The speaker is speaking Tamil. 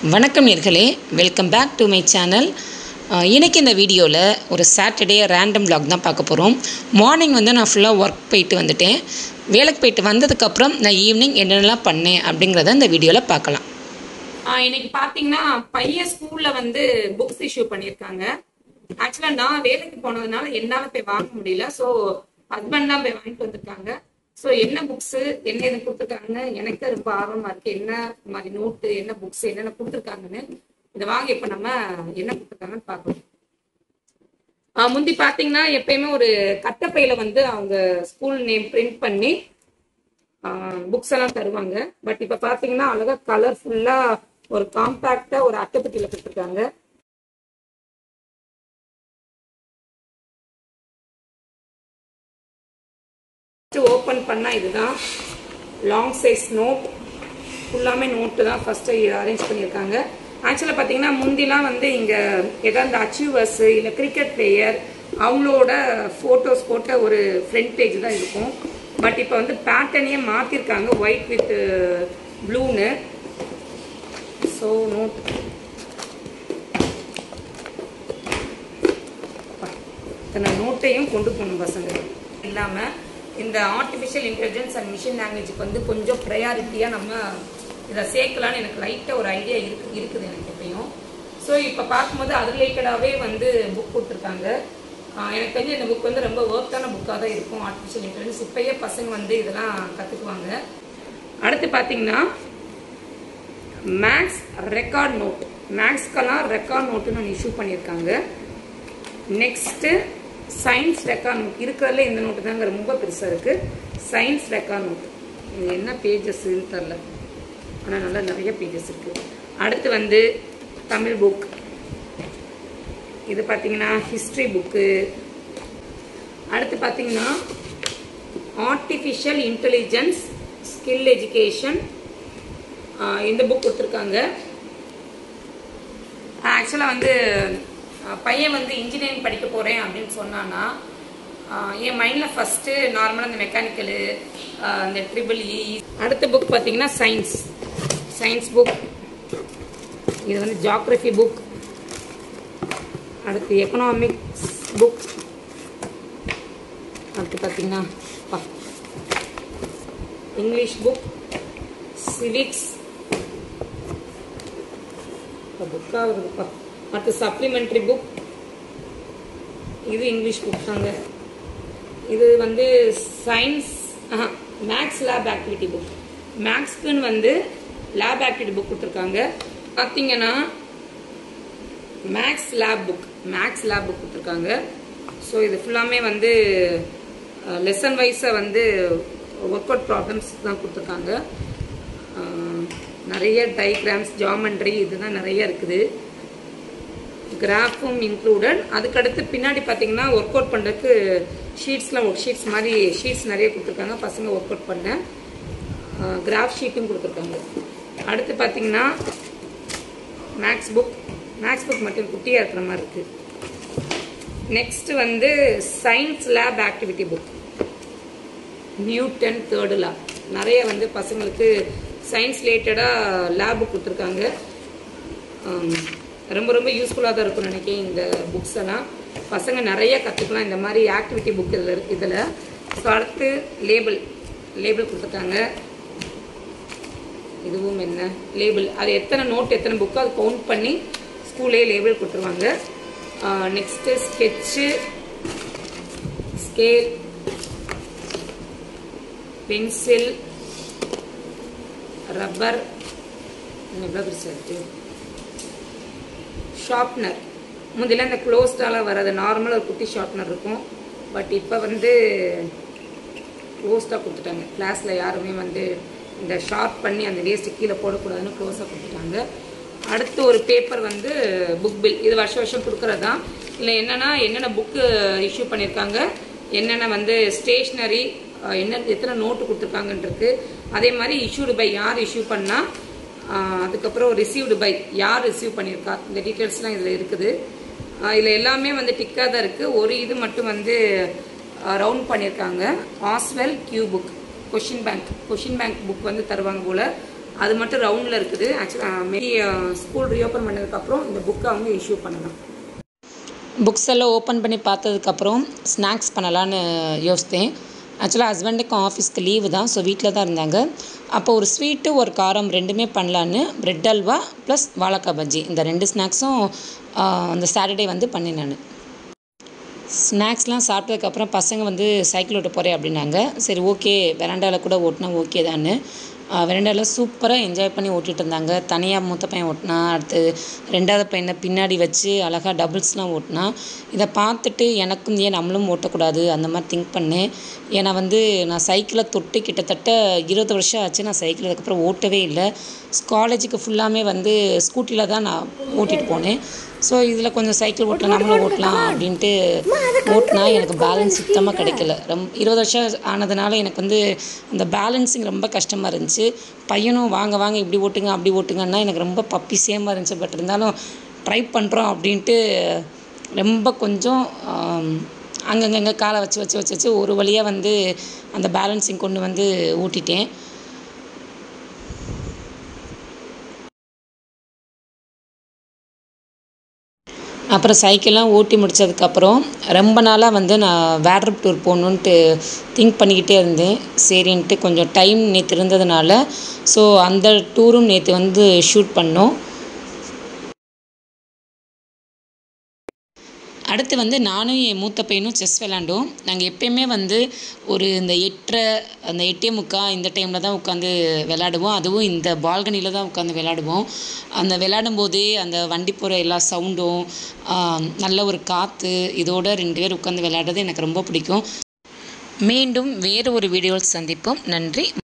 வணக்கம் நேர்களே welcome back to my channel இன்றைக்கி இந்த வீடியோவில் ஒரு சாட்டர்டே ரேண்டம் vlog தான் பார்க்க போகிறோம் மார்னிங் வந்து நான் ஃபுல்லாக ஒர்க் போயிட்டு வந்துட்டேன் வேலைக்கு போயிட்டு வந்ததுக்கப்புறம் நான் ஈவினிங் என்னென்னலாம் பண்ணேன் அப்படிங்கிறத இந்த வீடியோவில் பார்க்கலாம் ஆஹ் இன்னைக்கு பாத்தீங்கன்னா பையன் ஸ்கூல்ல வந்து புக்ஸ் இஷ்யூ பண்ணிருக்காங்க ஆக்சுவலா நான் வேலைக்கு போனதுனால என்னால போய் வாங்க முடியல சோ ஹஸ்பண்ட் தான் போய் வாங்கிட்டு வந்திருக்காங்க சோ என்ன புக்ஸ் என்ன இது கொடுத்துருக்காங்க எனக்கு ரொம்ப ஆர்வமா இருக்கு என்ன மாதிரி நோட்டு என்ன புக்ஸ் என்னென்ன கொடுத்துருக்காங்கன்னு இதை வாங்க இப்ப நம்ம என்ன கொடுத்துருக்காங்கன்னு பார்க்கலாம் ஆஹ் முந்தி பாத்தீங்கன்னா எப்பயுமே ஒரு கட்டப்பையில வந்து அவங்க ஸ்கூல் நேம் பிரிண்ட் பண்ணி புக்ஸ் எல்லாம் தருவாங்க பட் இப்ப பாத்தீங்கன்னா அழகா கலர்ஃபுல்லா ஒரு காம்பாக்டா ஒரு அட்டைப்பட்டியில கொடுத்துருக்காங்க ஓப்பன் பண்ணா இதுதான் லாங் சைஸ் நோட் ஃபுல்லாமே நோட்டு தான் ஃபர்ஸ்ட் அரேஞ்ச் பண்ணியிருக்காங்க ஆக்சுவலாக பார்த்தீங்கன்னா முந்திலாம் வந்து இங்கே ஏதாவது இந்த அச்சீவர்ஸ் இல்லை கிரிக்கெட் பிளேயர் அவங்களோட ஃபோட்டோஸ் போட்ட ஒரு ஃப்ரண்ட் பேஜ் தான் இருக்கும் பட் இப்போ வந்து பேட்டர்னையே மாற்றிருக்காங்க ஒயிட் வித் ப்ளூன்னு ஸோ நோட் இத்தனை நோட்டையும் கொண்டு போகணும் பசங்க இல்லாமல் இந்த ஆர்டிஃபிஷியல் இன்டெலிஜென்ஸ் அண்ட் மிஷின் லாங்குவேஜுக்கு வந்து கொஞ்சம் ப்ரையாரிட்டியாக நம்ம இதை சேர்க்கலான்னு எனக்கு லைட்டாக ஒரு ஐடியா இருக்கு இருக்குது எனக்கு எப்பயும் ஸோ இப்போ பார்க்கும்போது அது ரிலேட்டடாகவே வந்து புக் கொடுத்துருக்காங்க ஆஹ் எனக்கு தெரிஞ்ச இந்த புக் வந்து ரொம்ப ஒர்க்கான புக்காக தான் இருக்கும் ஆர்டிஃபிஷியல் இன்டெலிஜென்ஸ் இப்பயே பசங்க வந்து இதெல்லாம் கற்றுக்குவாங்க அடுத்து பார்த்தீங்கன்னா மேக்ஸ் ரெக்கார்ட் நோட் மேக்ஸ்க்கெல்லாம் ரெக்கார்ட் நோட்டுன்னு ஒன்று இஷ்யூ பண்ணியிருக்காங்க நெக்ஸ்ட்டு சயின்ஸ் ரெக்கார்ட் நோட் இருக்கிறதுல இந்த நோட்டு தாங்க ரொம்ப பெருசாக இருக்குது சயின்ஸ் ரெக்கார்ட் நோட் இது என்ன பேஜஸ் தெரில ஆனால் நல்லா நிறைய பேஜஸ் இருக்குது அடுத்து வந்து தமிழ் புக் இது பார்த்தீங்கன்னா ஹிஸ்ட்ரி புக்கு அடுத்து பார்த்தீங்கன்னா ஆர்டிஃபிஷியல் இன்டெலிஜென்ஸ் ஸ்கில் எஜுகேஷன் இந்த புக் கொடுத்துருக்காங்க ஆக்சுவலாக வந்து அஹ், பையன் வந்து இன்ஜினியரிங் படிக்க போகிறேன் அப்படின்னு சொன்னான்னா அஹ், என் மைண்டில் ஃபஸ்ட்டு நார்மலாக இந்த மெக்கானிக்கலு இந்த ட்ரிபிள் இ அடுத்த புக் பார்த்தீங்கன்னா சயின்ஸ் சயின்ஸ் புக் இது வந்து ஜாக்ரஃபி புக் அடுத்து எக்கனாமிக்ஸ் புக் அடுத்து பார்த்தீங்கன்னா பா இங்கிலீஷ் புக் சிவிக்ஸ் புக்காக இருக்குப்பா அடுத்து சப்ளிமெண்ட்ரி புக் இது இங்கிலீஷ் புக் தாங்க இது வந்து science maths lab activity book மேக்ஸ்க்குன்னு வந்து லேப் ஆக்டிவிட்டி புக் கொடுத்துருக்காங்க பார்த்தீங்கன்னா maths lab book maths lab book கொடுத்துருக்காங்க ஸோ இது ஃபுல்லாமே வந்து லெசன் வைஸாக வந்து ஒர்க் அவுட் ப்ராப்ளம்ஸ் தான் கொடுத்துருக்காங்க அஹ், நிறைய டயக்ராம்ஸ் ஜாமெண்ட்ரி இதுதான் நிறைய இருக்குது கிராஃபும் இன்க்ளூடட் அதுக்கடுத்து பின்னாடி பார்த்தீங்கன்னா ஒர்க் அவுட் பண்ணுறதுக்கு ஷீட்ஸ்லாம் ஒர்க் ஷீட்ஸ் மாதிரி ஷீட்ஸ் நிறைய கொடுத்துருக்காங்க பசங்க ஒர்க் அவுட் பண்ண கிராஃப் ஷீட்டும் கொடுத்துருக்காங்க அடுத்து பார்த்தீங்கன்னா மேக்ஸ் புக் மேக்ஸ் புக் மட்டும் குட்டியாக இருக்கிற மாதிரி இருக்குது நெக்ஸ்ட் வந்து science lab activity book Newton third lab நிறைய வந்து பசங்களுக்கு சயின்ஸ் ரிலேட்டடாக லேபு கொடுத்துருக்காங்க ஆம், ரொம்ப ரொம்ப யூஸ்ஃபுல்லாக தான் இருக்கும்னு நினைக்கிறேன் இந்த புக்ஸ் எல்லாம் பசங்க நிறைய கற்றுக்கலாம் இந்த மாதிரி ஆக்டிவிட்டி புக் இதில் இருக்கு இதில் ஸோ அடுத்து லேபிள் லேபிள் கொடுத்துருக்காங்க இதுவும் என்ன லேபிள் அது எத்தனை நோட் எத்தனை புக்கு அது கவுண்ட் பண்ணி ஸ்கூல்லே லேபிள் கொடுத்துருவாங்க next sketch scale pencil rubber எவ்வளோ பெருசாக இருக்குது ஷார்ப்னர் முந்தில இந்த க்ளோஸ்டால் வராது நார்மல் ஒரு குட்டி ஷார்ப்னர் இருக்கும் பட் இப்போ வந்து க்ளோஸ்டாக கொடுத்துட்டாங்க கிளாஸில் யாருமே வந்து இந்த ஷார்ப் பண்ணி அந்த வேஸ்ட்டு கீழே போடக்கூடாதுன்னு க்ளோஸாக கொடுத்துட்டாங்க அடுத்து ஒரு பேப்பர் வந்து புக் பில் இது வருஷம் வருஷம் கொடுக்குறது தான் இல்லை என்னென்னா என்னென்ன புக்கு இஷ்யூ பண்ணியிருக்காங்க என்னென்ன வந்து ஸ்டேஷ்னரி என்ன எத்தனை நோட்டு கொடுத்துருக்காங்கன்றது அதே மாதிரி இஷ்யூடு பை யார் இஷ்யூ பண்ணால் அதுக்கப்புறம் ரிசீவ்டு பை யார் ரிசீவ் பண்ணியிருக்கா இந்த டீட்டெயில்ஸ்லாம் இதில் இருக்குது இதில் எல்லாமே வந்து டிக்காக தான் இருக்குது ஒரு இது மட்டும் வந்து ரவுண்ட் பண்ணியிருக்காங்க as well Q book question bank question bank book வந்து தருவாங்க போல் அது மட்டும் ரவுண்டில் இருக்குது ஆக்சுவலாக மேபி ஸ்கூல் ரீஓப்பன் பண்ணதுக்கப்புறம் இந்த புக்கை அவங்க இஷ்யூ பண்ணலாம் புக்ஸ் எல்லாம் ஓப்பன் பண்ணி பார்த்ததுக்கப்புறம் ஸ்நாக்ஸ் பண்ணலான்னு யோசித்தேன் ஆக்சுவலாக ஹஸ்பண்டுக்கும் ஆஃபீஸ்க்கு லீவு தான் ஸோ வீட்டில் தான் இருந்தாங்க அப்போ ஒரு ஸ்வீட்டு ஒரு காரம் ரெண்டுமே பண்ணலான்னு பிரெட் அல்வா ப்ளஸ் வாழைக்காய் பஜ்ஜி இந்த ரெண்டு ஸ்நாக்ஸும் அந்த சாட்டர்டே வந்து பண்ணேன் நான் ஸ்நாக்ஸ்லாம் சாப்பிட்டதுக்கப்புறம் பசங்க வந்து சைக்கிள் ஓட்ட போகிறேன் அப்படின்னாங்க சரி ஓகே வெராண்டாவில் கூட ஓட்டினா ஓகே தான்னு வெராண்டாவில் சூப்பராக என்ஜாய் பண்ணி ஓட்டிகிட்டு இருந்தாங்க தனியாக மூத்த பையன் ஓட்டினா அடுத்து ரெண்டாவது பையனை பின்னாடி வச்சு அழகாக டபுள்ஸ்லாம் ஓட்டினா இதை பார்த்துட்டு எனக்கும் ஏன் நம்மளும் ஓட்டக்கூடாது அந்த மாதிரி திங்க் பண்ணேன் ஏன்னா வந்து நான் சைக்கிளை தொட்டு கிட்டத்தட்ட இருபது வருஷம் ஆச்சு நான் சைக்கிள் அதுக்கப்புறம் ஓட்டவே இல்லை காலேஜுக்கு ஃபுல்லாமே வந்து ஸ்கூட்டியில் தான் நான் ஓட்டிகிட்டு போனேன் ஸோ இதில் கொஞ்சம் சைக்கிள் ஓட்டலாம் நம்மளும் ஓட்டலாம் அப்படின்ட்டு ஓட்டினா எனக்கு பேலன்ஸ் சுத்தமாக கிடைக்கல ரொம்ப இருபது வருஷம் ஆனதுனால எனக்கு வந்து அந்த பேலன்ஸிங் ரொம்ப கஷ்டமாக இருந்துச்சு பையனும் வாங்க வாங்க இப்படி ஓட்டுங்க அப்படி ஓட்டுங்கன்னா எனக்கு ரொம்ப பப்பி சேமாக இருந்துச்சு பட் இருந்தாலும் ட்ரை பண்ணுறோம் அப்படின்ட்டு ரொம்ப கொஞ்சம் அங்கங்கங்கே காலை வச்சு வச்சு வச்சு வச்சு ஒரு வழியாக வந்து அந்த பேலன்ஸிங் கொண்டு வந்து ஊட்டிட்டேன் அப்புறம் சைக்கிள்லாம் ஓட்டி முடித்ததுக்கப்புறம் ரொம்ப நாளாக வந்து நான் வேட்ரப் டூர் போகணுன்ட்டு திங்க் பண்ணிக்கிட்டே இருந்தேன் சரின்ட்டு கொஞ்சம் டைம் நேற்று இருந்ததுனால ஸோ அந்த டூரும் நேற்று வந்து ஷூட் பண்ணோம் அடுத்து வந்து நானும் என் மூத்த பையனும் செஸ் விளாண்டோம் நாங்கள் எப்பயுமே வந்து ஒரு இந்த எட்டரை அந்த எட்டே முக்கா இந்த டைமில் தான் உட்காந்து விளாடுவோம் அதுவும் இந்த பால்கனியில் தான் உட்காந்து விளாடுவோம் அந்த விளாடும் போதே அந்த வண்டி போகிற எல்லா சவுண்டும் நல்ல ஒரு காற்று இதோட ரெண்டு பேர் உட்காந்து விளையாடுறது எனக்கு ரொம்ப பிடிக்கும் மீண்டும் வேறு ஒரு வீடியோவில் சந்திப்போம் நன்றி